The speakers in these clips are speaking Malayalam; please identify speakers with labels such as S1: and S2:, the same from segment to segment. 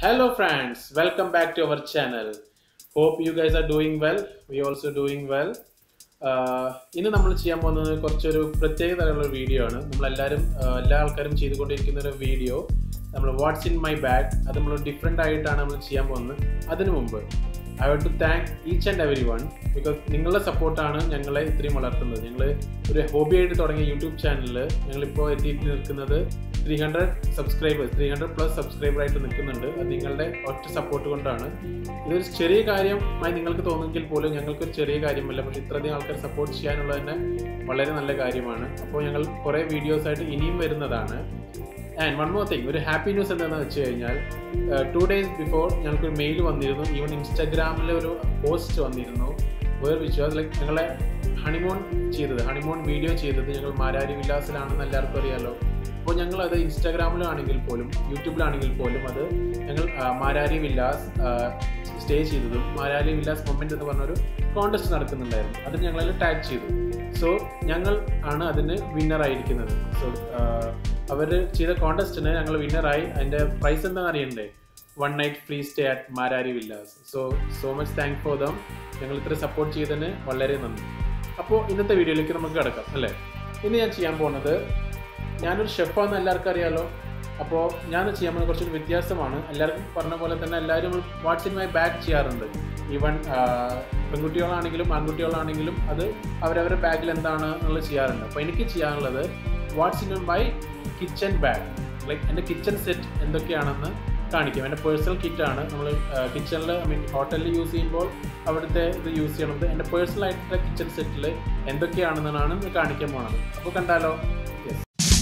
S1: Hello friends, welcome back to our channel. Hope you guys are doing well. We also doing well. ആഹ് ഇന്ന് നമ്മൾ ചെയ്യാൻ പോകുന്നത് കുറച്ചൊരു പ്രത്യേക തരമുള്ള വീഡിയോ ആണ് നമ്മളെല്ലാവരും ആഹ് എല്ലാ ആൾക്കാരും ചെയ്തുകൊണ്ടിരിക്കുന്ന ഒരു വീഡിയോ നമ്മൾ വാട്ട്സ് ഇൻ മൈ ബാഗ് അത് നമ്മൾ ഡിഫറെൻ്റ് ആയിട്ടാണ് നമ്മൾ ചെയ്യാൻ പോകുന്നത് അതിനു മുമ്പ് I want to thank each and every one because നിങ്ങളുടെ സപ്പോർട്ടാണ് ഞങ്ങളെ ഇത്രയും വളർത്തുന്നത് ഞങ്ങൾ ഒരു ഹോബി ആയിട്ട് തുടങ്ങിയ യൂട്യൂബ് ചാനലിൽ ഞങ്ങളിപ്പോൾ എത്തിയിട്ട് നിൽക്കുന്നത് three hundred subscribers three hundred plus subscriber ആയിട്ട് നിൽക്കുന്നുണ്ട് അത് നിങ്ങളുടെ ഒറ്റ സപ്പോർട്ട് കൊണ്ടാണ് ഇതൊരു ചെറിയ കാര്യമായി നിങ്ങൾക്ക് തോന്നുമെങ്കിൽ പോലും ഞങ്ങൾക്കൊരു ചെറിയ കാര്യമല്ല പക്ഷെ ഇത്രയധികം ആൾക്കാർ സപ്പോർട്ട് ചെയ്യാനുള്ളത് തന്നെ വളരെ നല്ല കാര്യമാണ് അപ്പോൾ ഞങ്ങൾ കുറേ വീഡിയോസ് ആയിട്ട് ഇനിയും വരുന്നതാണ് ആൻഡ് വൺ മോർ തിങ് ഒരു ഹാപ്പി ന്യൂസ് എന്താണെന്ന് വെച്ച് കഴിഞ്ഞാൽ ടു ഡേയ്സ് ബിഫോർ ഞങ്ങൾക്കൊരു മെയിൽ വന്നിരുന്നു ഈവൻ ഇൻസ്റ്റാഗ്രാമിൽ ഒരു പോസ്റ്റ് വന്നിരുന്നു വേർ വിശ്വാസ് ലൈക്ക് ഞങ്ങളെ ഹണിമോൺ ചെയ്തത് ഹണിമോൺ വീഡിയോ ചെയ്തത് ഞങ്ങൾ മാരാരി വിലാസിലാണെന്ന് എല്ലാവർക്കും അറിയാലോ അപ്പോൾ ഞങ്ങൾ അത് ഇൻസ്റ്റാഗ്രാമിലാണെങ്കിൽ പോലും യൂട്യൂബിലാണെങ്കിൽ പോലും അത് ഞങ്ങൾ ആ, മാരാരി വില്ലാസ് സ്റ്റേ ചെയ്തതും മാരാരി വില്ലാസ് മൊമെന്റ് എന്ന് പറഞ്ഞൊരു കോൺടെസ്റ്റ് നടക്കുന്നുണ്ടായിരുന്നു അതിന് ഞങ്ങളതിൽ ടാഗ് ചെയ്തു സോ ഞങ്ങൾ ആണ് അതിന് വിന്നർ ആയിരിക്കുന്നത് സോ അവർ ചെയ്ത കോൺടെസ്റ്റിന് ഞങ്ങൾ വിന്നറായി അതിൻ്റെ പ്രൈസ് എന്താണെന്ന് അറിയണ്ടേ one night free stay at Marari villas so so much thank for them ഞങ്ങൾ ഇത്ര സപ്പോർട്ട് ചെയ്തതിന് വളരെ നന്ദി അപ്പോൾ ഇന്നത്തെ വീഡിയോയിലേക്ക് നമുക്ക് കിടക്കാം അല്ലേ ഇന്ന് ഞാൻ ചെയ്യാൻ പോകുന്നത് ഞാനൊരു ഷെഫാന്ന് എല്ലാവർക്കും അറിയാലോ അപ്പോൾ ഞാൻ ചെയ്യാൻ പോകുന്ന കുറച്ചൊരു വ്യത്യാസമാണ് എല്ലാവർക്കും പറഞ്ഞ പോലെ തന്നെ എല്ലാവരും വാട്സ് ഇൻ മൈ ബാഗ് ചെയ്യാറുണ്ട് ഈവൻ പെൺകുട്ടികളാണെങ്കിലും ആൺകുട്ടികളാണെങ്കിലും അത് അവരവരുടെ ബാഗിൽ എന്താണ് എന്നുള്ളത് ചെയ്യാറുണ്ട് അപ്പോൾ എനിക്ക് ചെയ്യാനുള്ളത് what's in my kitchen bag like എൻ്റെ കിച്ചൺ സെറ്റ് എന്തൊക്കെയാണെന്ന് കാണിക്കും എൻ്റെ പേഴ്സണൽ കിറ്റാണ് നമ്മൾ കിച്ചണിൽ ഐ മീൻ ഹോട്ടലിൽ യൂസ് ചെയ്യുമ്പോൾ അവിടുത്തെ ഇത് യൂസ് ചെയ്യണത് എൻ്റെ പേഴ്സണൽ ആയിട്ടുള്ള കിച്ചൺ സെറ്റിൽ എന്തൊക്കെയാണെന്നാണ് ഇന്ന് കാണിക്കാൻ പോണത് അപ്പോൾ കണ്ടാലോ യെസ്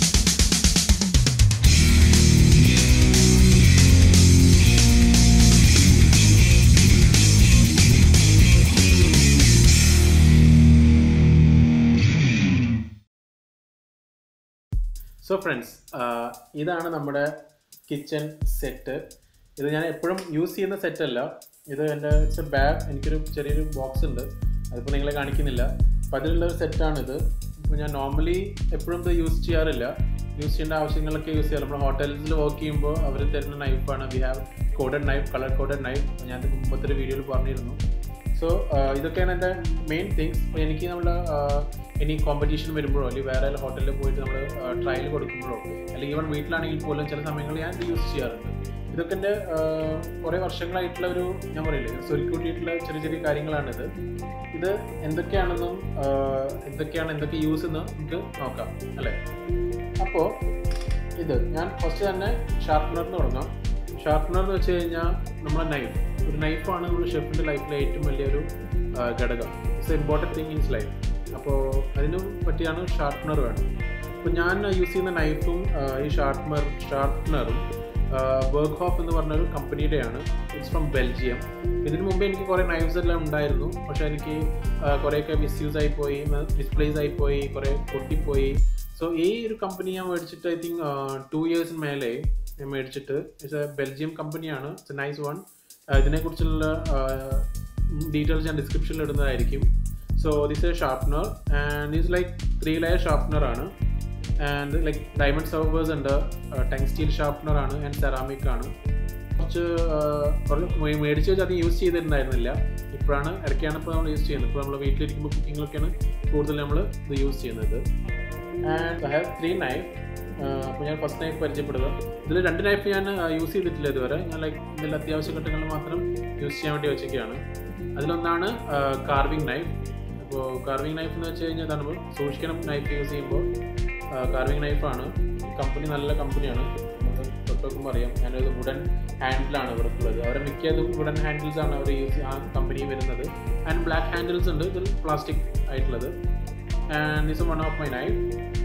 S1: സോ ഫ്രണ്ട്സ് ഇതാണ് നമ്മുടെ കിച്ചൺ സെറ്റ് ഇത് ഞാൻ എപ്പോഴും യൂസ് ചെയ്യുന്ന സെറ്റ് അല്ല ഇത് എൻ്റെ ഇറ്റ്സ് എ ബാഗ് എനിക്കൊരു ചെറിയൊരു ബോക്സ് ഉണ്ട് അതിപ്പോൾ നിങ്ങളെ കാണിക്കുന്നില്ല അപ്പോൾ അതിലുള്ള ഒരു സെറ്റാണിത് ഇപ്പോൾ ഞാൻ നോർമലി എപ്പോഴും ഇത് യൂസ് ചെയ്യാറില്ല യൂസ് ചെയ്യേണ്ട ആവശ്യങ്ങളൊക്കെ യൂസ് ചെയ്യാറ് നമ്മൾ ഹോട്ടൽസിൽ വർക്ക് ചെയ്യുമ്പോൾ അവർ തരുന്ന നൈഫാണ് we have coded knife colour coded knife ഞാൻ ഇത് മുമ്പത്തെ ഒരു വീഡിയോയിൽ പറഞ്ഞിരുന്നു സോ ഇതൊക്കെയാണ് എൻ്റെ മെയിൻ തിങ്സ് ഇപ്പോൾ എനിക്ക് നമ്മൾ ഇനി കോമ്പറ്റീഷൻ വരുമ്പോഴോ അല്ലെങ്കിൽ വേറെ ഹോട്ടലിൽ പോയിട്ട് നമ്മൾ ട്രയൽ കൊടുക്കുമ്പോഴോ അല്ലെങ്കിൽ ഈവൻ വീട്ടിലാണെങ്കിൽ പോലും ചില സമയങ്ങളിൽ ഞാൻ ഇത് യൂസ് ചെയ്യാറുണ്ട് ഇതൊക്കെ എൻ്റെ കുറേ വർഷങ്ങളായിട്ടുള്ള ഒരു ഞാൻ പറയില്ലേ സ്വരുക്കൂട്ടിയിട്ടുള്ള ചെറിയ ചെറിയ കാര്യങ്ങളാണിത് ഇത് എന്തൊക്കെയാണെന്നും ആ, എന്തൊക്കെയാണ് എന്തൊക്കെ യൂസ് എന്ന് നമുക്ക് നോക്കാം അല്ലേ അപ്പോൾ ഇത് ഞാൻ ഫസ്റ്റ് തന്നെ ഷാർപ്പനറിന് തുടങ്ങാം ഷാർപ്പനർ എന്ന് വെച്ച് കഴിഞ്ഞാൽ നമ്മളെ നൈഫ് ഒരു നൈഫാണ് നമ്മൾ ഷെഫിൻ്റെ ലൈഫിലെ ഏറ്റവും വലിയൊരു ആ, ഘടകം it's important thing ins life അപ്പോൾ അതിന് പറ്റിയാണ് ഷാർപ്പനർ വേണം അപ്പോൾ ഞാൻ യൂസ് ചെയ്യുന്ന നൈഫും ആ, ഈ ഷാർപ്പനർ ഷാർപ്പനറും വർക്ക് ഹോഫ് എന്ന് പറഞ്ഞൊരു കമ്പനിയുടെയാണ് ഇറ്റ്സ് ഫ്രം ബെൽജിയം ഇതിനു മുമ്പ് എനിക്ക് കുറേ നൈഫ്സ് എല്ലാം ഉണ്ടായിരുന്നു പക്ഷേ എനിക്ക് ആ, കുറേയൊക്കെ മിസ്യൂസ് ആയിപ്പോയി ഡിസ്പ്ലേസ് ആയിപ്പോയി കുറേ പൊട്ടിപ്പോയി സോ ഈ ഒരു കമ്പനി ഞാൻ മേടിച്ചിട്ട് ഐ തിങ്ക് ടു ഇയേഴ്സിന് മേലെ ഞാൻ മേടിച്ചിട്ട് ഇറ്റ്സ് എ ബെൽജിയം കമ്പനിയാണ് ഇറ്റ്സ് എ നൈസ് വൺ ഇതിനെക്കുറിച്ചുള്ള ഡീറ്റെയിൽസ് ഞാൻ ഡിസ്ക്രിപ്ഷനിൽ ഇടുന്നതായിരിക്കും so this a sharpener and is like three layer sharpener ആണ് ആൻഡ് ലൈക്ക് ഡയമണ്ട് സർവേഴ്സ് ഉണ്ട് ടങ് സ്റ്റീൽ ഷാർപ്പനർ ആണ് ആൻഡ് സെറാമിക് ആണ് കുറച്ച് ആ, കുറച്ച് മേ- മേടിച്ച് വെച്ച് അത് യൂസ് ചെയ്തിട്ടുണ്ടായിരുന്നില്ല ഇപ്പോഴാണ് ഇടയ്ക്കാണ് ഇപ്പോൾ നമ്മൾ യൂസ് ചെയ്യുന്നത് ഇപ്പോൾ നമ്മൾ വീട്ടിലിരിക്കുമ്പോൾ കുക്കിങ്ങിലൊക്കെയാണ് കൂടുതൽ നമ്മൾ ഇത് യൂസ് ചെയ്യുന്നത് and I have three knife അപ്പോൾ ഞാൻ ഫസ്റ്റ് നൈഫ് പരിചയപ്പെടുക ഇതിൽ രണ്ട് നൈഫ് ഞാൻ യൂസ് ചെയ്തിട്ടില്ല ഇതുവരെ ഞാൻ ലൈക്ക് ഇതിൽ അത്യാവശ്യ ഘട്ടങ്ങളിൽ മാത്രം യൂസ് ചെയ്യാൻ വേണ്ടി വെച്ചൊക്കെയാണ് അതിലൊന്നാണ് കാർവിംഗ് നൈഫ് അപ്പോൾ കാർവിംഗ് നൈഫ് എന്ന് വെച്ച് കഴിഞ്ഞാൽ നമ്മൾ സൂക്ഷിക്കണം നൈഫ് യൂസ് ചെയ്യുമ്പോൾ കാർവിംഗ് നൈഫാണ് കമ്പനി നല്ല കമ്പനിയാണ് നമുക്ക് തൊട്ടൊക്കെ അറിയാം ഞാനൊരു വുഡൻ ഹാൻഡിലാണ് ഇവർക്കുള്ളത് അവരെ മിക്കതും വുഡൻ ഹാൻഡിൽസ് ആണ് അവർ യൂസ് ആ കമ്പനി വരുന്നത് ആൻഡ് ബ്ലാക്ക് ഹാൻഡിൽസ് ഉണ്ട് ഇതിൽ പ്ലാസ്റ്റിക് ആയിട്ടുള്ളത് and this one of my knife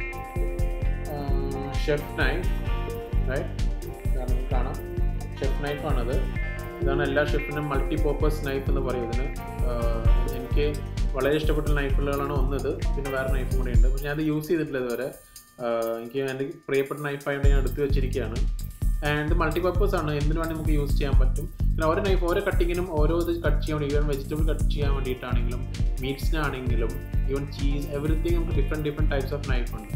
S1: chef knife right കാണാം ഷെഫ് നൈഫാണത് ഇതാണ് എല്ലാ ഷെഫിനും മൾട്ടി പർപ്പസ് നൈഫ് എന്ന് പറയും ഇതിന് ആഹ് എനിക്ക് വളരെ ഇഷ്ടപ്പെട്ട നൈഫുകളാണ് ഒന്നത് പിന്നെ വേറെ നൈഫും കൂടി ഉണ്ട് പക്ഷെ ഞാനത് യൂസ് ചെയ്തിട്ടില്ല ഇതുവരെ ആഹ് എനിക്ക് എൻ്റെ പ്രിയപ്പെട്ട നൈഫായതുകൊണ്ട് ഞാൻ എടുത്തു വെച്ചിരിക്കുകയാണ് ആൻഡ് മൾട്ടി പർപ്പസ് ആണ് എന്തിനു വേണമെങ്കിൽ നമുക്ക് യൂസ് ചെയ്യാൻ പറ്റും പിന്നെ ഓരോ നൈഫ് ഓരോ കട്ടിങ്ങിനും ഓരോ ഇത് കട്ട് ചെയ്യാൻ വേണ്ടി ഈവൻ വെജിറ്റബിൾ കട്ട് ചെയ്യാൻ വേണ്ടിയിട്ടാണെങ്കിലും മീറ്റ്സിനാണെങ്കിലും ഈവൻ ചീസ് എവറിത്തിങ് നമുക്ക് different different types of knife ഉണ്ട്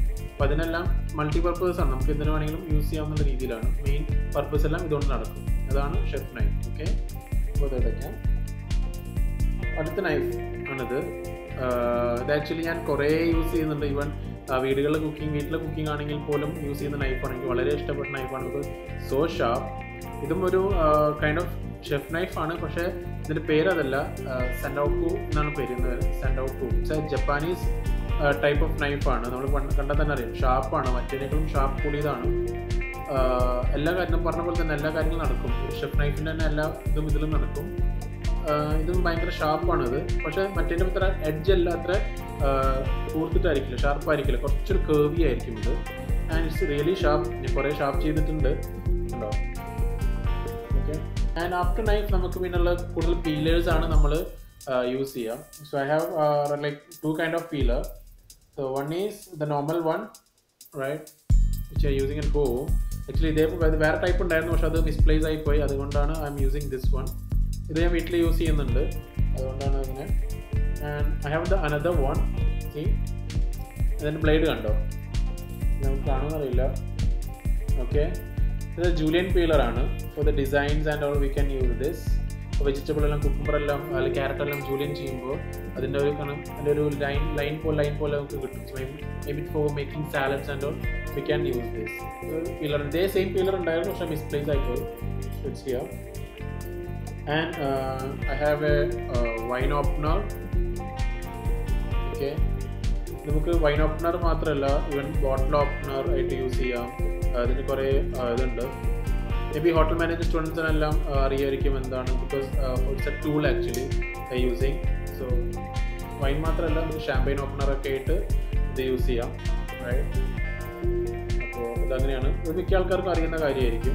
S1: അപ്പോൾ അതിനെല്ലാം മൾട്ടി പർപ്പസ് ആണ് നമുക്ക് എന്തിനു വേണമെങ്കിലും യൂസ് ചെയ്യാവുന്ന രീതിയിലാണ് മെയിൻ പർപ്പസ് എല്ലാം ഇതുകൊണ്ട് നടക്കും അതാണ് ഷെഫ് നൈഫ് ഓക്കെ അപ്പോൾ അത് എടുക്കാം അടുത്ത നൈഫ് ആണിത് ഇത് ആക്ച്വലി ഞാൻ കുറേ യൂസ് ചെയ്യുന്നുണ്ട് ഈവൻ വീടുകളിൽ കുക്കിംഗ് വീട്ടിലെ കുക്കിംഗ് ആണെങ്കിൽ പോലും യൂസ് ചെയ്യുന്ന നൈഫാണ് എനിക്ക് വളരെ ഇഷ്ടപ്പെട്ട നൈഫാണ് ബിക്കോസ് സോ ഷാർപ്പ് ഇതും ഒരു കൈൻഡ് ഓഫ് ഷെഫ് നൈഫാണ് പക്ഷേ ഇതിൻ്റെ പേര് അതല്ല സെൻഡോക്കു എന്നാണ് പേര് santoku it's a Japanese type of നൈഫാണ് നമ്മൾ കണ്ടാൽ തന്നെ അറിയാം ഷാർപ്പാണ് മറ്റേതിനേക്കാളും ഷാർപ്പ് കൂടിയതാണ് എല്ലാ കാര്യങ്ങളും പറഞ്ഞ പോലെ തന്നെ എല്ലാ കാര്യങ്ങളും നടക്കും ഷെഫ് നൈഫിൻ്റെ തന്നെ എല്ലാ ഇതും ഇതിലും നടക്കും ഇതും ഭയങ്കര ഷാർപ്പാണ് ഇത് പക്ഷേ മറ്റേൻ്റെ അത്ര എഡ്ജ് അല്ല അത്ര കൂർത്തിട്ടായിരിക്കില്ല ഷാർപ്പായിരിക്കില്ല കുറച്ചൊരു കേവി ആയിരിക്കും ഇത് ആൻഡ് ഇറ്റ്സ് റിയലി ഷാർപ്പ് ഞാൻ കുറേ ഷാർപ്പ് ചെയ്തിട്ടുണ്ട് ഉണ്ടോ ഓക്കെ ആൻഡ് ആഫ്റ്റർ നൈഫ് നമുക്ക് പിന്നുള്ള കൂടുതൽ പീലേഴ്സ് ആണ് നമ്മൾ യൂസ് ചെയ്യാം so I have like two kind of peeler so one is the normal one right which I using at home actually ഇതേ വേറെ ടൈപ്പ് ഉണ്ടായിരുന്നു പക്ഷെ അത് മിസ്പ്ലേസ് ആയിപ്പോയി അതുകൊണ്ടാണ് I am using this one ഇത് ഞാൻ വീട്ടിൽ യൂസ് ചെയ്യുന്നുണ്ട് അതുകൊണ്ടാണ് അങ്ങനെ and I have the another one see അതിൻ്റെ ബ്ലേഡ് കണ്ടോ നമുക്ക് കാണുമെന്നറിയില്ല ഓക്കെ ഇത് ജൂലിയൻ പീലർ ആണ് for the designs and all we can use this vegetable എല്ലാം കുക്കുംബർ എല്ലാം അല്ലെങ്കിൽ ക്യാരറ്റ് എല്ലാം ജൂലിയൻ ചെയ്യുമ്പോൾ അതിൻ്റെ ഒരു കാരണം അതിൻ്റെ ഒരു ലൈൻ ലൈൻ പോലെ ലൈൻ പോലെ നമുക്ക് കിട്ടും maybe for making salads and all we can use this peeler ഇതേ സെയിം പീലർ ഉണ്ടായിരുന്നു പക്ഷേ മിസ്പ്ലേസ് ആയിപ്പോയി ഇറ്റ്സ് ചെയ്യാം and uh, I have a uh, wine opener okay നമുക്ക് വൈൻ ഓപ്പണർ മാത്രമല്ല ഈവൻ ബോട്ടിൽ ഓപ്പണർ ആയിട്ട് യൂസ് ചെയ്യാം അതിന് കുറേ ഇതുണ്ട് മേ ബി ഹോട്ടൽ മാനേജ് സ്റ്റുഡൻസിനെല്ലാം അറിയായിരിക്കും എന്താണ് because it's a tool actually using so wine മാത്രമല്ല നമുക്ക് ഷാമ്പൈൻ ഓപ്പണർ ഒക്കെ ആയിട്ട് ഇത് യൂസ് ചെയ്യാം റൈറ്റ് അപ്പോൾ ഇതങ്ങനെയാണ് ഇത് മിക്ക ആൾക്കാർക്കും അറിയുന്ന കാര്യമായിരിക്കും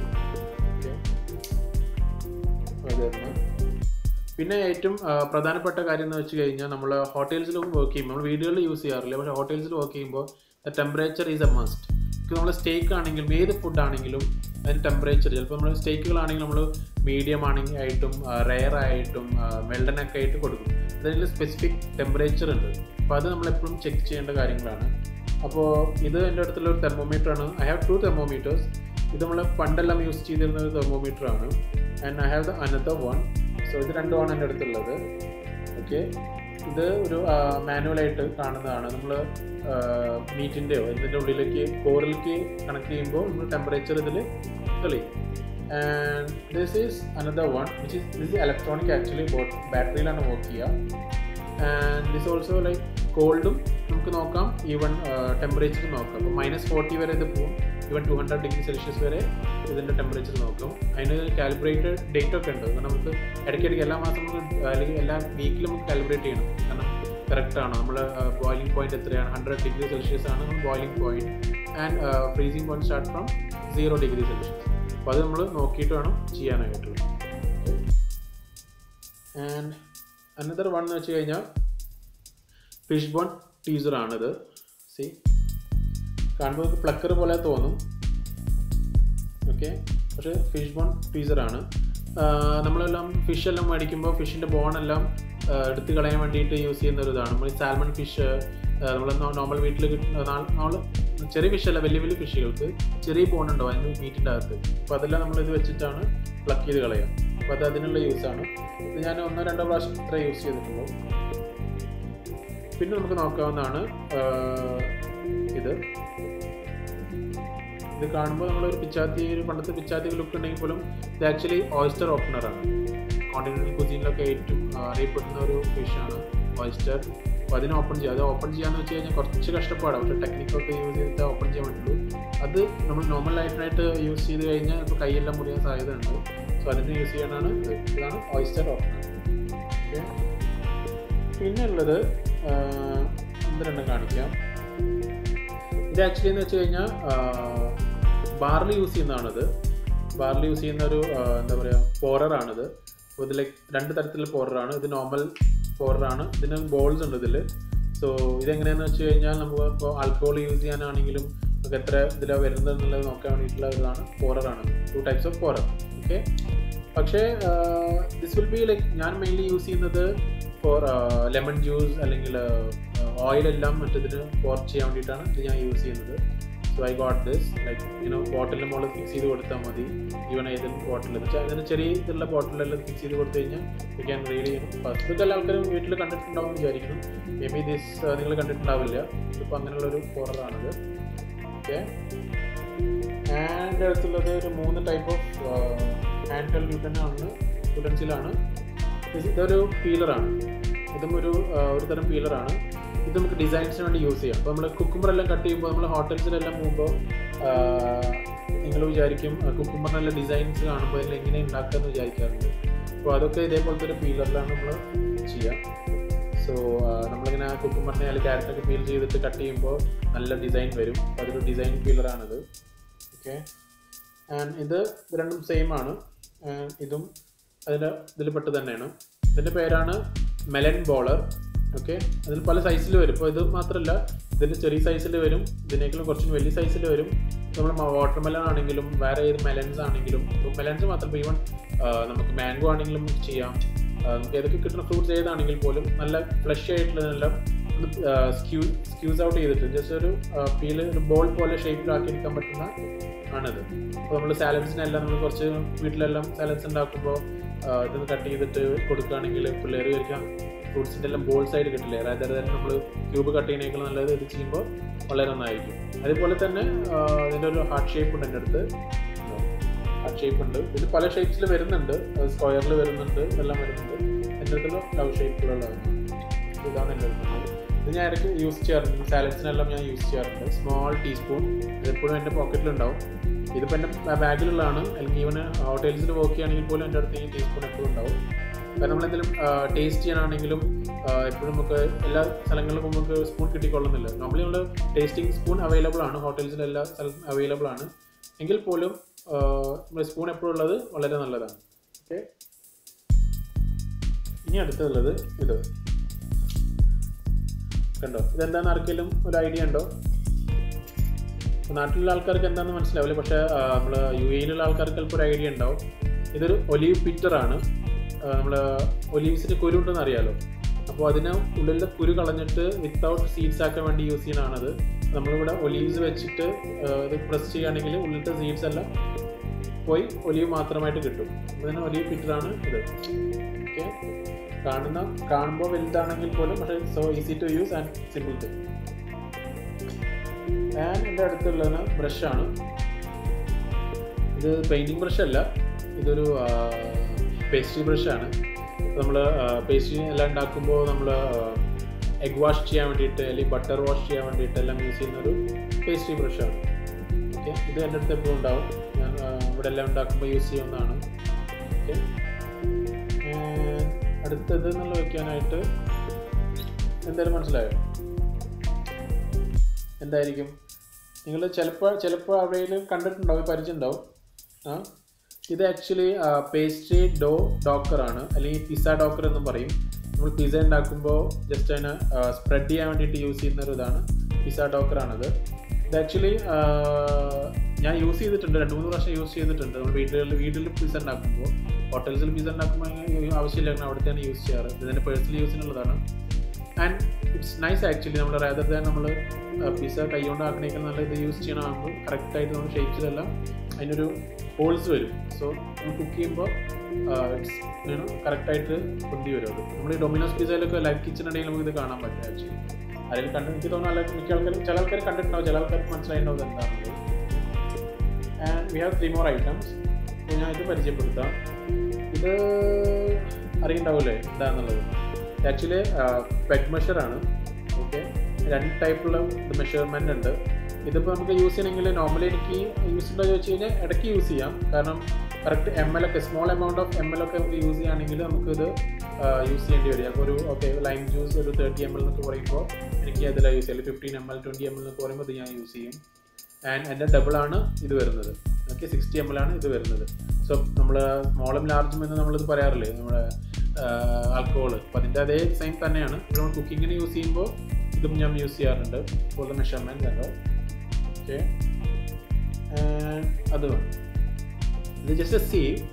S1: ഓക്കെ പിന്നെ ഏറ്റവും പ്രധാനപ്പെട്ട കാര്യം എന്ന് വെച്ച് കഴിഞ്ഞാൽ നമ്മൾ ഹോട്ടൽസിലും വർക്ക് ചെയ്യുമ്പോൾ നമ്മൾ വീടുകളിൽ യൂസ് ചെയ്യാറില്ല പക്ഷേ ഹോട്ടൽസിൽ വർക്ക് ചെയ്യുമ്പോൾ the temperature is a must നമ്മൾ സ്റ്റേക്ക് ആണെങ്കിലും ഏത് ഫുഡ് ആണെങ്കിലും അതിന് ടെമ്പറേച്ചർ ചിലപ്പോൾ നമ്മൾ സ്റ്റേക്കുകളാണെങ്കിൽ നമ്മൾ മീഡിയം ആണെങ്കിൽ ആയിട്ടും റെയർ ആയിട്ടും മെൽഡനൊക്കെ ആയിട്ട് കൊടുക്കും അതിൽ സ്പെസിഫിക് ടെമ്പറേച്ചർ ഉണ്ട് അപ്പോൾ അത് നമ്മൾ എപ്പോഴും ചെക്ക് ചെയ്യേണ്ട കാര്യങ്ങളാണ് അപ്പോൾ ഇത് എൻ്റെ അടുത്തുള്ള ഒരു തെർമോമീറ്റർ ആണ് ഐ ഹാവ് ടു തെർമോമീറ്റേഴ്സ് ഇത് നമ്മൾ പണ്ടെല്ലാം യൂസ് ചെയ്തിരുന്ന ഒരു തെർമോമീറ്റർ ആണ് and I have the another one so ഇത് രണ്ടുമാണ് എൻ്റെ അടുത്തുള്ളത് ഓക്കെ ഇത് ഒരു മാനുവലായിട്ട് കാണുന്നതാണ് നമ്മൾ മീറ്റിൻ്റെയോ ഇതിൻ്റെ ഉള്ളിലേക്ക് കോറിലേക്ക് കണക്ട് ചെയ്യുമ്പോൾ നമ്മൾ ടെമ്പറേച്ചർ ഇതിൽ തെളിയും and this is another one which is this electronic actually ബാറ്ററിയിലാണ് വർക്ക് ചെയ്യുക ആൻഡ് ദിസ് ഓൾസോ ലൈക്ക് കോൾഡും നമുക്ക് നോക്കാം ഈവൺ ടെമ്പറേച്ചർ നോക്കാം അപ്പോൾ മൈനസ് ഫോർട്ടി വരെ ഇത് പോകും even two hundred degree Celsius വരെ ഇതിൻ്റെ ടെമ്പറേച്ചർ നോക്കും അതിന് കാലിബ്രേറ്റഡ് ഡേറ്റ് ഒക്കെ ഉണ്ട് കാരണം നമുക്ക് ഇടയ്ക്കിടയ്ക്ക് എല്ലാ മാസം നമുക്ക് അല്ലെങ്കിൽ എല്ലാ വീക്കിലും നമുക്ക് കാലിബ്രേറ്റ് ചെയ്യണം കാരണം കറക്റ്റ് ആണ് നമ്മൾ ബോയിലിംഗ് പോയിന്റ് എത്രയാണ് ഹൺഡ്രഡ് ഡിഗ്രി സെൽഷ്യസ് ആണ് boiling point and freezing point start from zero degree Celsius അപ്പോൾ അത് നമ്മൾ നോക്കിയിട്ട് വേണം ചെയ്യാനായിട്ട് ആൻഡ് അനദർ വൺ എന്ന് വെച്ച് കഴിഞ്ഞാൽ ഫിഷ് ബോൺ ടീസറാണിത് സി കാണുമ്പോൾ നമുക്ക് പ്ലക്കർ പോലെ തോന്നും ഓക്കെ പക്ഷേ ഫിഷ് ബോൺ ടീസറാണ് നമ്മളെല്ലാം ഫിഷ് എല്ലാം മേടിക്കുമ്പോൾ ഫിഷിൻ്റെ ബോണെല്ലാം എടുത്ത് കളയാൻ വേണ്ടിയിട്ട് യൂസ് ചെയ്യുന്ന ഒരു ഇതാണ് നമ്മൾ സാൽമൺ ഫിഷ് നമ്മൾ നോർമൽ വീട്ടിൽ കിട്ടുന്ന നമ്മൾ ചെറിയ ഫിഷല്ല വലിയ വലിയ ഫിഷുകൾക്ക് ചെറിയ ബോൺ ഉണ്ടാവും അതിന് മീറ്റിൻ്റെ അകത്ത് അപ്പോൾ അതെല്ലാം നമ്മൾ ഇത് വെച്ചിട്ടാണ് പ്ലക്ക് ചെയ്ത് കളയുക അപ്പോൾ അത് അതിനുള്ള യൂസാണ് ഇത് ഞാൻ ഒന്നോ രണ്ടോ പ്രാവശ്യം ഇത്ര യൂസ് ചെയ്തിട്ടുള്ളൂ പിന്നെ നമുക്ക് നോക്കാവുന്നതാണ് ഇത് ഇത് കാണുമ്പോൾ നമ്മളൊരു പിച്ചാത്തി ഒരു പണ്ടത്തെ പിച്ചാത്തി ലുക്ക് ഉണ്ടെങ്കിൽ പോലും ഇത് ആക്ച്വലി ഓയിസ്റ്റർ ഓപ്പണറാണ് കോണ്ടിനെൻ്റൽ കുസീനിലൊക്കെ ഏറ്റവും അറിയപ്പെടുന്ന ഒരു ഫിഷാണ് ഓയിസ്റ്റർ അപ്പോൾ അതിനെ ഓപ്പൺ ചെയ്യുക അത് ഓപ്പൺ ചെയ്യാന്ന് വെച്ച് കഴിഞ്ഞാൽ കുറച്ച് കഷ്ടപ്പാടാണ് പക്ഷേ ടെക്നിക്കൊക്കെ യൂസ് ചെയ്തിട്ട് ഓപ്പൺ ചെയ്യാൻ പറ്റുള്ളൂ അത് നമ്മൾ നോർമൽ ലൈഫിനായിട്ട് യൂസ് ചെയ്ത് കഴിഞ്ഞാൽ ഇപ്പോൾ കൈയെല്ലാം മുറിയാൻ സാധ്യത ഉണ്ട് സോ അതിന് യൂസ് ചെയ്യാനാണ് ഇത് ഇതാണ് ഓയിസ്റ്റർ ഓപ്പണർ ഓക്കെ പിന്നെ ഉള്ളത് ഇത് രണ്ടും കാണിക്കാം ഇത് ആക്ച്വലി എന്ന് വെച്ച് കഴിഞ്ഞാൽ ബാറിൽ യൂസ് ചെയ്യുന്നതാണിത് ബാറിൽ യൂസ് ചെയ്യുന്ന ഒരു എന്താ പറയുക പോററാണിത് അപ്പോൾ ഇതിൽ രണ്ട് തരത്തിലുള്ള പോററാണ് ഇത് നോർമൽ പോററാണ് ഇതിന് ബോൾസ് ഉണ്ട് ഇതിൽ സോ ഇതെങ്ങനെയാണെന്ന് വെച്ച് കഴിഞ്ഞാൽ നമുക്ക് ഇപ്പോൾ ആൽക്കഹോൾ യൂസ് ചെയ്യാനാണെങ്കിലും നമുക്ക് എത്ര ഇതിലാണ് വരുന്നത് എന്നുള്ളത് നോക്കാൻ വേണ്ടിയിട്ടുള്ള ഇതാണ് പോററാണ് two types of pourer okay പക്ഷേ ദിസ് വിൽ ബി ലൈക്ക് ഞാൻ മെയിൻലി യൂസ് ചെയ്യുന്നത് ഫോർ ലെമൺ ജ്യൂസ് അല്ലെങ്കിൽ ഓയിലെല്ലാം മറ്റേതിന് പോർ ചെയ്യാൻ വേണ്ടിയിട്ടാണ് ഇത് ഞാൻ യൂസ് ചെയ്യുന്നത് so I got this like you know ബോട്ടിലിൻ്റെ മുകളിൽ ഫിക്സ് ചെയ്ത് കൊടുത്താൽ മതി ഈവൻ ഏതെങ്കിലും ബോട്ടിൽ അതിന് ചെറിയ ഇതുള്ള ബോട്ടിലെല്ലാം ഫിക്സ് ചെയ്ത് കൊടുത്തു കഴിഞ്ഞാൽ യു ക്യാൻ റീഡ് ചെയ്യും ഫസ്റ്റ് ഇതെല്ലാം ആൾക്കാരും വീട്ടിൽ കണ്ടിട്ടുണ്ടാവും എന്ന് വിചാരിക്കുന്നു മേ ബി ദിസ് നിങ്ങൾ കണ്ടിട്ടുണ്ടാവില്ല ഇതിപ്പോൾ അങ്ങനെയുള്ളൊരു ഫോററാണിത് ഓക്കെ ആൻഡ് അടുത്തുള്ളത് ഒരു മൂന്ന് ടൈപ്പ് ഓഫ് ഹാൻഡ് ഹെൽഡ് യൂട്ടനാണ് യൂട്ടൻസിലാണ് ഇതൊരു പീലറാണ് ഇതും ഒരു ഒരു തരം പീലറാണ് ഇത് നമുക്ക് ഡിസൈൻസിന് വേണ്ടി യൂസ് ചെയ്യാം അപ്പോൾ നമ്മൾ കുക്കുമ്പർ എല്ലാം കട്ട് ചെയ്യുമ്പോൾ നമ്മൾ ഹോട്ടൽസിലെല്ലാം പോകുമ്പോൾ നിങ്ങൾ വിചാരിക്കും കുക്കുമ്പറിനെല്ലാം ഡിസൈൻസ് കാണുമ്പോൾ അതിൽ എങ്ങനെ ഉണ്ടാക്കാമെന്ന് വിചാരിക്കാറുണ്ട് അപ്പോൾ അതൊക്കെ ഇതേപോലത്തെ ഒരു പീലറിലാണ് നമ്മൾ ചെയ്യുക സോ നമ്മളിങ്ങനെ കുക്കുമ്പറിനെ അല്ലെങ്കിൽ ക്യാരറ്റൊക്കെ പീൽ ചെയ്തിട്ട് കട്ട് ചെയ്യുമ്പോൾ നല്ല ഡിസൈൻ വരും അതൊരു ഡിസൈൻ പീലറാണിത് ഓക്കെ ആൻഡ് ഇത് ഇത് രണ്ടും സെയിം ആണ് ഇതും അതിൻ്റെ ഇതിൽ പെട്ട് തന്നെയാണ് ഇതിൻ്റെ പേരാണ് മെലൻ ബോളർ ഓക്കെ അതിൽ പല സൈസിൽ വരും ഇപ്പോൾ ഇത് മാത്രമല്ല ഇതിൻ്റെ ചെറിയ സൈസിൽ വരും ഇതിനേക്കാളും കുറച്ചും വലിയ സൈസിൽ വരും നമ്മൾ വാട്ടർ മെലൺ ആണെങ്കിലും വേറെ ഏത് മെലൻസ് ആണെങ്കിലും ഇപ്പോൾ മെലൻസ് മാത്രം ഇപ്പോൾ ഈവൻ നമുക്ക് മാംഗോ ആണെങ്കിലും ചെയ്യാം നമുക്ക് ഏതൊക്കെ കിട്ടുന്ന ഫ്രൂട്ട്സ് ഏതാണെങ്കിൽ പോലും നല്ല ഫ്ലഷ് ആയിട്ടുള്ളതെല്ലാം ഒന്ന് സ്ക്യൂ സ്ക്യൂസ് ഔട്ട് ചെയ്തിട്ട് ജസ്റ്റ് ഒരു പീല് ഒരു ബോൾ പോലെ ഷേപ്പിലാക്കി എടുക്കാൻ പറ്റുന്ന ആണിത് അപ്പോൾ നമ്മൾ സാലഡ്സിനെല്ലാം നമ്മൾ കുറച്ച് വീട്ടിലെല്ലാം സാലഡ്സ് ഉണ്ടാക്കുമ്പോൾ ഇതൊന്ന് കട്ട് ചെയ്തിട്ട് കൊടുക്കുകയാണെങ്കിൽ പിള്ളേർ കഴിക്കാം ഫ്രൂട്ട്സിൻ്റെ എല്ലാം ബോൾസ് ആയിട്ട് കിട്ടില്ലേ അതായത് അതായത് നമ്മൾ ക്യൂബ് കട്ട് ചെയ്യുന്നതിനേക്കാൾ നല്ലത് ഇത് ചെയ്യുമ്പോൾ വളരെ നന്നായിരിക്കും അതുപോലെ തന്നെ ഇതിൻ്റെ ഒരു ഹാർട്ട് ഷേപ്പ് ഉണ്ട് എൻ്റെ അടുത്ത് ഹാർട്ട് ഷേപ്പ് ഉണ്ട് ഇത് പല ഷേപ്സിൽ വരുന്നുണ്ട് സ്ക്വയറിൽ വരുന്നുണ്ട് എല്ലാം വരുന്നുണ്ട് എൻ്റെ അടുത്തുള്ള ലവ് ഷേപ്പിലുള്ളതാണ് ഇതാണ് എൻ്റെ അടുത്ത് ഇത് ഞാൻ ഇടയ്ക്ക് യൂസ് ചെയ്യാറുണ്ട് സാലഡ്സിനെല്ലാം ഞാൻ യൂസ് ചെയ്യാറുണ്ട് സ്മോൾ ടീസ്പൂൺ ഇതെപ്പോഴും എൻ്റെ പോക്കറ്റിലുണ്ടാവും ഇതിപ്പോൾ എൻ്റെ ബാഗിലുള്ളതാണ് അല്ലെങ്കിൽ ഈവൻ ഹോട്ടൽസിൽ വർക്ക് ചെയ്യുകയാണെങ്കിൽ പോലും എൻ്റെ അടുത്ത് ഈ ടീസ്പൂൺ എപ്പോഴും ഉണ്ടാവും കാരണം നമ്മളെന്തെങ്കിലും ടേസ്റ്റ് ചെയ്യാനാണെങ്കിലും എപ്പോഴും നമുക്ക് എല്ലാ സ്ഥലങ്ങളിലും നമുക്ക് സ്പൂൺ കിട്ടിക്കൊള്ളുന്നില്ല നോർമലി നമ്മൾ ടേസ്റ്റിംഗ് സ്പൂൺ അവൈലബിൾ ആണ് ഹോട്ടൽസിൽ എല്ലാ സ്ഥലത്തും അവൈലബിൾ ആണ് എങ്കിൽ പോലും നമ്മൾ സ്പൂൺ എപ്പോഴും ഉള്ളത് വളരെ നല്ലതാണ് ഓക്കെ ഇനി അടുത്തുള്ളത് ഇത് കണ്ടോ ഇതെന്താണെന്ന് ആർക്കെങ്കിലും ഒരു ഐഡിയ ഉണ്ടോ നാട്ടിലുള്ള ആൾക്കാർക്ക് എന്താണെന്ന് മനസ്സിലാവില്ല പക്ഷേ നമ്മൾ യു എയിലുള്ള ആൾക്കാർക്ക് ചിലപ്പോൾ ഒരു ഐഡിയ ഉണ്ടാവും ഇതൊരു ഒലീവ് പിറ്ററാണ് നമ്മൾ ഒലീവ്സിന് കുരു ഉണ്ടെന്ന് അറിയാലോ അപ്പോൾ അതിന് ഉള്ളിലെ കുരു കളഞ്ഞിട്ട് വിത്തൗട്ട് സീഡ്സ് ആക്കാൻ വേണ്ടി യൂസ് ചെയ്യുന്നതാണത് നമ്മളിവിടെ ഒലീവ്സ് വെച്ചിട്ട് ഇത് പ്രസ് ചെയ്യുകയാണെങ്കിൽ ഉള്ളിലത്തെ സീഡ്സ് എല്ലാം പോയി ഒലീവ് മാത്രമായിട്ട് കിട്ടും അതിന് ഒലീവ് പിറ്ററാണ് ഇത് ഓക്കെ കാണുന്ന കാണുമ്പോൾ വലുതാണെങ്കിൽ പോലും പക്ഷേ so easy to use and simple to and എൻ്റെ അടുത്തുള്ളത് ബ്രഷാണ് ഇത് പെയിൻറ്റിങ് ബ്രഷ് അല്ല ഇതൊരു പേസ്ട്രി ബ്രഷാണ് നമ്മൾ പേസ്ട്രി എല്ലാം ഉണ്ടാക്കുമ്പോൾ നമ്മൾ എഗ് വാഷ് ചെയ്യാൻ വേണ്ടിയിട്ട് അല്ലെങ്കിൽ ബട്ടർ വാഷ് ചെയ്യാൻ വേണ്ടിയിട്ട് എല്ലാം യൂസ് ചെയ്യുന്ന ഒരു പേസ്ട്രി ബ്രഷാണ് ഓക്കെ ഇത് എൻ്റെ അടുത്ത് എപ്പോഴും ഉണ്ടാവും ഞാൻ ഇവിടെ എല്ലാം ഉണ്ടാക്കുമ്പോൾ യൂസ് ചെയ്യുന്നതാണ് ഓക്കെ അടുത്തത് എന്നുള്ള വെക്കാനായിട്ട് എന്തായാലും മനസ്സിലായോ എന്തായിരിക്കും നിങ്ങൾ ചിലപ്പോൾ ചിലപ്പോൾ അവിടെയും കണ്ടിട്ടുണ്ടാവും പരിചയമുണ്ടാവും ആ ഇത് ആക്ച്വലി പേസ്ട്രി ഡോ ഡോക്കറാണ് അല്ലെങ്കിൽ പിസ്സ ഡോക്കർ എന്നും പറയും നമ്മൾ പിസ്സ ഉണ്ടാക്കുമ്പോൾ ജസ്റ്റ് അതിനെ സ്പ്രെഡ് ചെയ്യാൻ വേണ്ടിയിട്ട് യൂസ് ചെയ്യുന്ന ഒരു ഇതാണ് പിസ്സ ഡോക്കറാണത് ഇത് ആക്ച്വലി ഞാൻ യൂസ് ചെയ്തിട്ടുണ്ട് രണ്ട് മൂന്ന് പ്രാവശ്യം യൂസ് ചെയ്തിട്ടുണ്ട് നമ്മൾ വീട്ടിൽ വീട്ടിൽ പിസ്സ ഉണ്ടാക്കുമ്പോൾ ഹോട്ടൽസിൽ പിസ്സ ഉണ്ടാക്കുമ്പോൾ ആവശ്യമില്ല കാരണം അവിടെ തന്നെ യൂസ് ചെയ്യാറ് ഇതിൻ്റെ പേഴ്സണൽ യൂസിനുള്ളതാണ് ആൻഡ് ഇറ്റ്സ് നൈസ് ആക്ച്വലി നമ്മൾ റേദർ ദാൻ നമ്മൾ പിസ്സ കൈകൊണ്ട് ആക്കണേക്കാൾ നല്ല ഇത് യൂസ് ചെയ്യണമാകുമ്പോൾ കറക്റ്റായിട്ട് നമ്മുടെ ഷേപ്സിലെല്ലാം അതിനൊരു ഹോൾസ് വരും സോ നമ്മൾ കുക്ക് ചെയ്യുമ്പോൾ ഇറ്റ്സ് കറക്റ്റായിട്ട് പൊന്തി വരും അത് നമ്മൾ ഈ ഡൊമിനോസ് പിസയിലൊക്കെ ലൈവ് കിച്ചൺ ഉണ്ടെങ്കിൽ നമുക്ക് ഇത് കാണാൻ പറ്റും ആക്ച്വലി അതിൽ കണ്ട് എനിക്ക് തോന്നുന്നു അല്ല മിക്ക ആൾക്കാരും ചില ആൾക്കാർ കണ്ടിട്ടുണ്ടാവും ചില ആൾക്കാർക്ക് മനസ്സിലായിട്ടുണ്ടാവും എന്താണെന്നുള്ളത് and we have three more items ഞാൻ ഇത് പരിചയപ്പെടുത്താം ഇത് അറിയുണ്ടാവില്ലേ എന്താണെന്നുള്ളത് ആക്ച്വലി പെറ്റ് മെഷറാണ് ഓക്കെ രണ്ട് ടൈപ്പുള്ള മെഷർമെൻ്റ് ഉണ്ട് ഇതിപ്പോൾ നമുക്ക് യൂസ് ചെയ്യണമെങ്കിൽ നോർമലി എനിക്ക് യൂസ് ഉണ്ടോ ചോദിച്ചു കഴിഞ്ഞാൽ ഇടയ്ക്ക് യൂസ് ചെയ്യാം കാരണം കറക്റ്റ് എം എൽ ഒക്കെ small amount of M L ഒക്കെ നമുക്ക് യൂസ് ചെയ്യുകയാണെങ്കിൽ നമുക്കിത് യൂസ് ചെയ്യേണ്ടി വരും അപ്പോൾ ഒരു ഓക്കെ ലൈം ജ്യൂസ് ഒരു തേർട്ടി എം എൽ എന്നൊക്കെ പറയുമ്പോൾ എനിക്ക് അതിലാണ് യൂസ് ചെയ്യാം fifteen M L twenty M L എന്നൊക്കെ പറയുമ്പോൾ ഇത് ഞാൻ യൂസ് ചെയ്യും ആൻഡ് എൻ്റെ ഡബിളാണ് ഇത് വരുന്നത് ഓക്കെ സിക്സ്റ്റി എം എൽ ആണ് ഇത് വരുന്നത് സോ നമ്മൾ സ്മോളും ലാർജും എന്ന് നമ്മളിത് പറയാറില്ലേ നമ്മുടെ ആൽക്കഹോൾ അപ്പോൾ അതിൻ്റെ അതേ സെയിം തന്നെയാണ് നമ്മൾ കുക്കിങ്ങിന് യൂസ് ചെയ്യുമ്പോൾ ഇതും ഞാൻ യൂസ് ചെയ്യാറുണ്ട് ഫോർ ദ മെഷർമെൻറ്റ് കണ്ടോ ഓക്കെ അത് ഇത് ജസ്റ്റ് സീവ്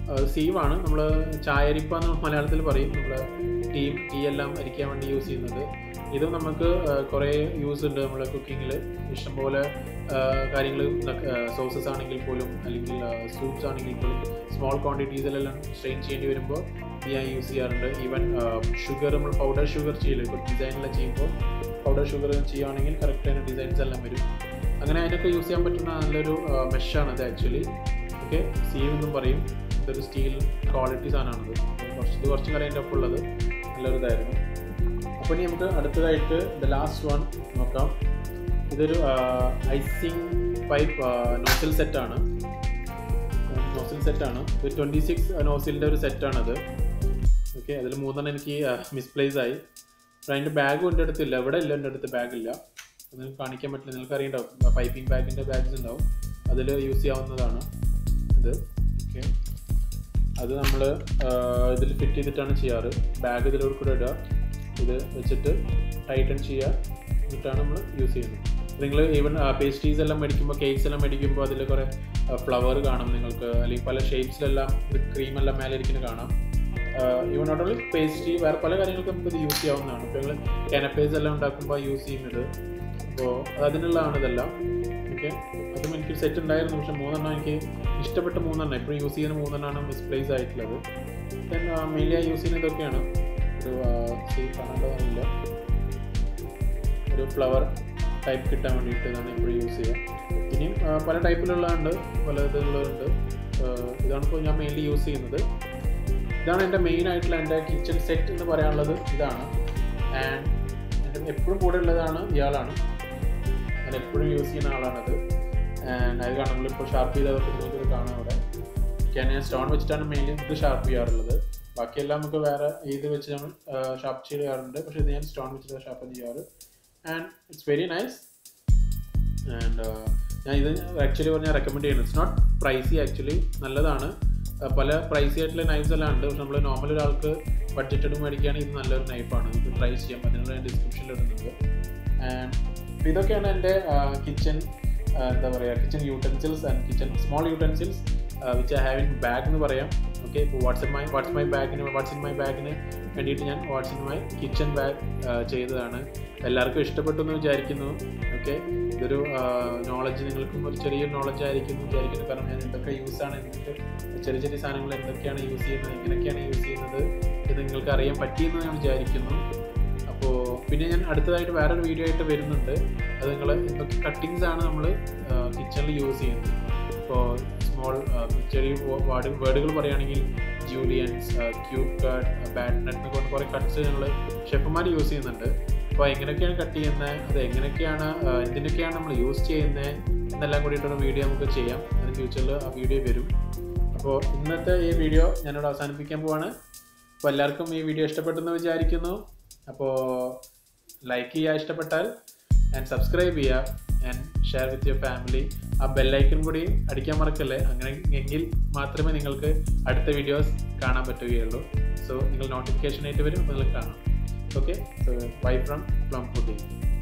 S1: സീവാണ് നമ്മൾ ചായരിപ്പ എന്ന് മലയാളത്തിൽ പറയും നമ്മൾ ടീം ടീ എല്ലാം അരിക്കാൻ വേണ്ടി യൂസ് ചെയ്യുന്നത് ഇത് നമുക്ക് കുറേ യൂസ് ഉണ്ട് നമ്മുടെ കുക്കിങ്ങിൽ ഇഷ്ടംപോലെ കാര്യങ്ങൾ സോസസ് ആണെങ്കിൽ പോലും അല്ലെങ്കിൽ സൂപ്സ് ആണെങ്കിൽ പോലും സ്മോൾ ക്വാണ്ടിറ്റീസിലെല്ലാം സ്ട്രെയിൻ ചെയ്യേണ്ടി വരുമ്പോൾ ഇത് ഞാൻ യൂസ് ചെയ്യാറുണ്ട് ഈവൻ ഷുഗർ നമ്മൾ പൗഡർ ഷുഗർ ചെയ്യില്ല ഇപ്പോൾ ഡിസൈനെല്ലാം ചെയ്യുമ്പോൾ പൗഡർ ഷുഗർ ചെയ്യുകയാണെങ്കിൽ കറക്റ്റ് അതിന് ഡിസൈൻസ് എല്ലാം വരും അങ്ങനെ അതിനൊക്കെ യൂസ് ചെയ്യാൻ പറ്റുന്ന നല്ലൊരു മെഷാണ് ഇത് ആക്ച്വലി ഓക്കെ സീവ് എന്നും പറയും ഇതൊരു സ്റ്റീൽ ക്വാളിറ്റി സാധനമാണിത് കുറച്ച് ഇത് കുറച്ച് കാലം അതിൻ്റെ ഒപ്പം ഉള്ളത് നല്ലൊരു ഇതായിരുന്നു അപ്പോൾ ഇനി നമുക്ക് അടുത്തതായിട്ട് ദ ലാസ്റ്റ് വൺ നോക്കാം ഇതൊരു ഐസിങ് പൈപ്പ് നോസിൽ സെറ്റാണ് നോസിൽ സെറ്റാണ് ഇത് ട്വൻറ്റി സിക്സ് നോസിലിൻ്റെ ഒരു സെറ്റാണത് ഓക്കെ അതിൽ മൂന്നെണ്ണം എനിക്ക് മിസ്പ്ലേസ് ആയി അതിൻ്റെ ബാഗും എൻ്റെ അടുത്തില്ല ഇവിടെ ഇല്ല എൻ്റെ അടുത്ത് ബാഗില്ല നിങ്ങൾക്ക് കാണിക്കാൻ പറ്റില്ല നിങ്ങൾക്ക് അറിയണ്ടാവും പൈപ്പിംഗ് ബാഗിൻ്റെ ബാഗ്സ് ഉണ്ടാവും അതിൽ യൂസ് ചെയ്യാവുന്നതാണ് ഇത് ഓക്കെ അത് നമ്മൾ ഇതിൽ ഫിറ്റ് ചെയ്തിട്ടാണ് ചെയ്യാറ് ബാഗ് ഇതിലൂടെ കൂടെ ഇടുക ഇത് വെച്ചിട്ട് ടൈറ്റൺ ചെയ്യുക എന്നിട്ടാണ് നമ്മൾ യൂസ് ചെയ്യുന്നത് നിങ്ങൾ ഈവൻ പേസ്ട്രീസ് എല്ലാം മേടിക്കുമ്പോൾ കേക്ക്സ് എല്ലാം മേടിക്കുമ്പോൾ അതിൽ കുറേ ഫ്ലവർ കാണും നിങ്ങൾക്ക് അല്ലെങ്കിൽ പല ഷേപ്സിലെല്ലാം ഇത് ക്രീമെല്ലാം മേലെ ഇരിക്കുന്നത് കാണാം ഈവൻ നോട്ട് ഓൺലി പേസ്ട്രി വേറെ പല കാര്യങ്ങൾക്കും നമുക്ക് ഇത് യൂസ് ചെയ്യാവുന്നതാണ് ഇപ്പോൾ നിങ്ങൾ കാനപ്പേസ് എല്ലാം ഉണ്ടാക്കുമ്പോൾ യൂസ് ചെയ്യുന്നത് അപ്പോൾ അതിനുള്ളതാണ് ഇതെല്ലാം ഓക്കെ അതും എനിക്ക് സെറ്റ് ഉണ്ടായിരുന്നു പക്ഷെ മൂന്നെണ്ണം എനിക്ക് ഇഷ്ടപ്പെട്ട മൂന്നെണ്ണം ഇപ്പോൾ യൂസ് ചെയ്യുന്ന മൂന്നെണ്ണമാണ് മിസ്പ്ലേസ് ആയിട്ടുള്ളത് ദെൻ മെയിൻലി യൂസ് ചെയ്യുന്ന ഇതൊക്കെയാണ് ഒരു സീ കാണേണ്ടതല്ല ഒരു ഫ്ലവർ ടൈപ്പ് കിട്ടാൻ വേണ്ടിയിട്ട് ഇതാണ് ഇപ്പോൾ യൂസ് ചെയ്യുക ഇനിയും പല ടൈപ്പിലുള്ളതുണ്ട് പല ഇതുള്ളതുണ്ട് ഇതാണ് ഇപ്പോൾ ഞാൻ മെയിൻലി യൂസ് ചെയ്യുന്നത് ഇതാണ് എൻ്റെ മെയിൻ ആയിട്ടുള്ള എൻ്റെ കിച്ചൺ സെറ്റ് എന്ന് പറയാനുള്ളത് ഇതാണ് ആൻഡ് എൻ്റെ എപ്പോഴും കൂടെ ഉള്ളതാണ് ഇയാളാണ് ഞാൻ എപ്പോഴും യൂസ് ചെയ്യുന്ന ആളാണത് ആൻഡ് അത് കാണാൻ നമ്മളിപ്പോൾ ഷാർപ്പ് ചെയ്തതൊക്കെ നിങ്ങൾക്ക് കാണാം അവിടെ ഞാൻ സ്റ്റോൺ വെച്ചിട്ടാണ് മെയിൻലി ഇത് ഷാർപ്പ് ചെയ്യാറുള്ളത് ബാക്കിയെല്ലാം നമുക്ക് വേറെ ഇത് വെച്ച് നമ്മൾ ഷാർപ്പ് ചെയ്യാറുണ്ട് പക്ഷേ ഇത് ഞാൻ സ്റ്റോൺ വെച്ചിട്ട് ഷാർപ്പ് ചെയ്യാറ് and it's very nice and ഞാൻ ഇത് ആക്ച്വലി പറഞ്ഞാൽ റെക്കമെൻഡ് ചെയ്യുന്നത് ഇറ്റ്സ് നോട്ട് പ്രൈസി ആക്ച്വലി നല്ലതാണ് പല പ്രൈസി ആയിട്ടുള്ള നൈഫ്സ് എല്ലാം ഉണ്ട് പക്ഷെ നമ്മൾ നോർമൽ ഒരാൾക്ക് ബഡ്ജറ്റഡ് മേടിക്കുകയാണെങ്കിൽ ഇത് നല്ലൊരു നൈഫാണ് നമുക്ക് ട്രൈ ചെയ്യാം അതിനുള്ള ഞാൻ ഡിസ്ക്രിപ്ഷനിൽ ഇടുന്നുണ്ട് ആൻഡ് ഇതൊക്കെയാണ് എൻ്റെ കിച്ചൺ എന്താ പറയുക kitchen utensils and kitchen small utensils which I have in bag എന്ന് പറയാം ഓക്കെ ഇപ്പോൾ വാട്സ്ആപ്പ് മൈ വാട്സ് മൈ ബാഗിന് വാട്സ് ഇൻ മൈ ബാഗിന് വേണ്ടിയിട്ട് ഞാൻ what's in my kitchen bag ചെയ്തതാണ് എല്ലാവർക്കും ഇഷ്ടപ്പെട്ടു എന്ന് വിചാരിക്കുന്നു ഓക്കെ ഇതൊരു നോളജ് നിങ്ങൾക്കും ഒരു ചെറിയൊരു നോളജ് ആയിരിക്കും എന്ന് വിചാരിക്കുന്നു കാരണം ഞാൻ എന്തൊക്കെ യൂസാണ് നിങ്ങൾക്ക് ചെറിയ ചെറിയ സാധനങ്ങൾ എന്തൊക്കെയാണ് യൂസ് ചെയ്യുന്നത് എങ്ങനെയൊക്കെയാണ് യൂസ് ചെയ്യുന്നത് ഇത് നിങ്ങൾക്ക് അറിയാൻ പറ്റിയെന്ന് ഞാൻ വിചാരിക്കുന്നു അപ്പോൾ പിന്നെ ഞാൻ അടുത്തതായിട്ട് വേറൊരു വീഡിയോ ആയിട്ട് വരുന്നുണ്ട് അത് നിങ്ങൾ എന്തൊക്കെ കട്ടിങ്സ് ആണ് നമ്മൾ കിച്ചണിൽ യൂസ് ചെയ്യുന്നത് ഇപ്പോൾ സ്മോൾ ചെറിയ വേർഡ് വേർഡുകൾ പറയുകയാണെങ്കിൽ juliennes cube cut batonnet കൊണ്ട് കുറേ കട്ട്സ് ഞങ്ങൾ ഷെഫുമാർ യൂസ് ചെയ്യുന്നുണ്ട് അപ്പോൾ എങ്ങനെയൊക്കെയാണ് കട്ട് ചെയ്യുന്നത് അത് എങ്ങനെയൊക്കെയാണ് എന്തിനൊക്കെയാണ് നമ്മൾ യൂസ് ചെയ്യുന്നത് എന്നെല്ലാം കൂടിയിട്ടൊരു വീഡിയോ നമുക്ക് ചെയ്യാം അതിന് ഫ്യൂച്ചറിൽ ആ വീഡിയോ വരും അപ്പോൾ ഇന്നത്തെ ഈ വീഡിയോ ഞാനിവിടെ അവസാനിപ്പിക്കാൻ പോവാണ് അപ്പോൾ എല്ലാവർക്കും ഈ വീഡിയോ ഇഷ്ടപ്പെട്ടെന്ന് വിചാരിക്കുന്നു അപ്പോൾ ലൈക്ക് ചെയ്യുക ഇഷ്ടപ്പെട്ടാൽ ആൻഡ് സബ്സ്ക്രൈബ് ചെയ്യുക and share with your family ആ ബെല്ലൈക്കൺ കൂടി അടിക്കാൻ മറക്കല്ലേ അങ്ങനെ എങ്കിൽ മാത്രമേ നിങ്ങൾക്ക് അടുത്ത വീഡിയോസ് കാണാൻ പറ്റുകയുള്ളൂ സോ നിങ്ങൾ നോട്ടിഫിക്കേഷൻ ആയിട്ട് വരും അപ്പോൾ നിങ്ങൾക്ക് കാണാം okay so bye from plum fooding